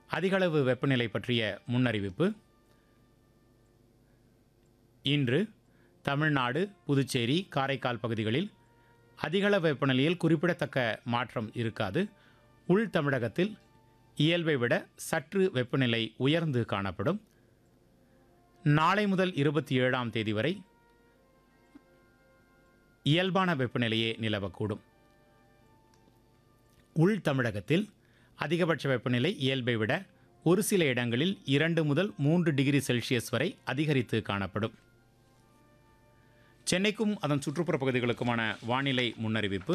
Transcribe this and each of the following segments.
அதிகளவு வெப்பநிலை பற்றிய முன்னறிவிப்பு இன்று தமிழ்நாடு புதுச்சேரி காரைக்கால் பகுதிகளில் அதிகளவு வெப்பநிலையில் குறிப்பிடத்தக்க மாற்றம் இருக்காது உள் தமிழகத்தில் இயல்பை விட சற்று வெப்பநிலை உயர்ந்து காணப்படும் நாளை முதல் இருபத்தி ஏழாம் தேதி வரை இயல்பான வெப்பநிலையே நிலவக்கூடும் உள் தமிழகத்தில் அதிகபட்ச வெப்பநிலை இயல்பை விட ஒரு சில இடங்களில் இரண்டு முதல் மூன்று டிகிரி செல்சியஸ் வரை அதிகரித்து காணப்படும் சென்னைக்கும் அதன் சுற்றுப்புற பகுதிகளுக்குமான வானிலை முன்னறிவிப்பு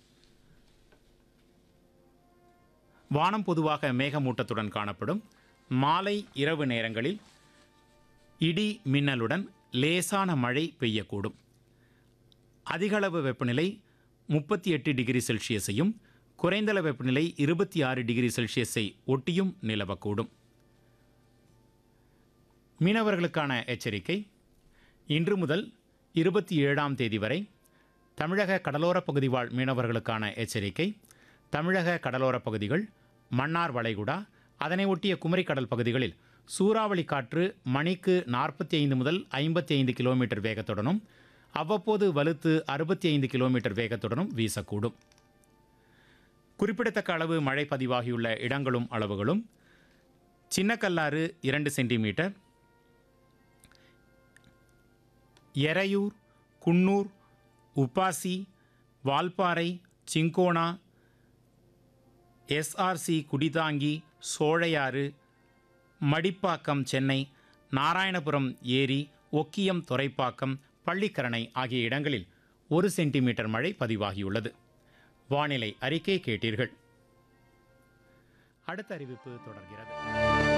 வானம் பொதுவாக மேகமூட்டத்துடன் காணப்படும் மாலை இரவு நேரங்களில் இடி மின்னலுடன் லேசான மழை பெய்யக்கூடும் அதிகளவு வெப்பநிலை முப்பத்தி எட்டு டிகிரி செல்சியஸையும் குறைந்தள வெப்பநிலை இருபத்தி ஆறு டிகிரி செல்சியஸை ஒட்டியும் நிலவக்கூடும் மீனவர்களுக்கான எச்சரிக்கை இன்று முதல் இருபத்தி ஏழாம் தேதி வரை தமிழக கடலோரப் பகுதி வாழ் மீனவர்களுக்கான எச்சரிக்கை தமிழக கடலோரப் பகுதிகள் மன்னார் வளைகுடா அதனை ஒட்டிய குமரிக்கடல் பகுதிகளில் சூறாவளி காற்று மணிக்கு நாற்பத்தி ஐந்து முதல் ஐம்பத்தி ஐந்து கிலோமீட்டர் வேகத்துடனும் அவ்வப்போது வலுத்து அறுபத்தி ஐந்து கிலோமீட்டர் வேகத்துடனும் வீசக்கூடும் குறிப்பிடத்தக்க அளவு மழை பதிவாகியுள்ள இடங்களும் அளவுகளும் சின்னக்கல்லாறு இரண்டு சென்டிமீட்டர் எரையூர் குன்னூர் உப்பாசி வால்பாறை சிங்கோனா எஸ்ஆர்சி குடிதாங்கி சோழையாறு மடிப்பாக்கம் சென்னை நாராயணபுரம் ஏரி ஒக்கியம் துறைப்பாக்கம் பள்ளிக்கரணை ஆகிய இடங்களில் ஒரு சென்டிமீட்டர் மழை பதிவாகியுள்ளது வானிலை அறிக்கை கேட்டீர்கள் அடுத்த அறிவிப்பு தொடர்கிறது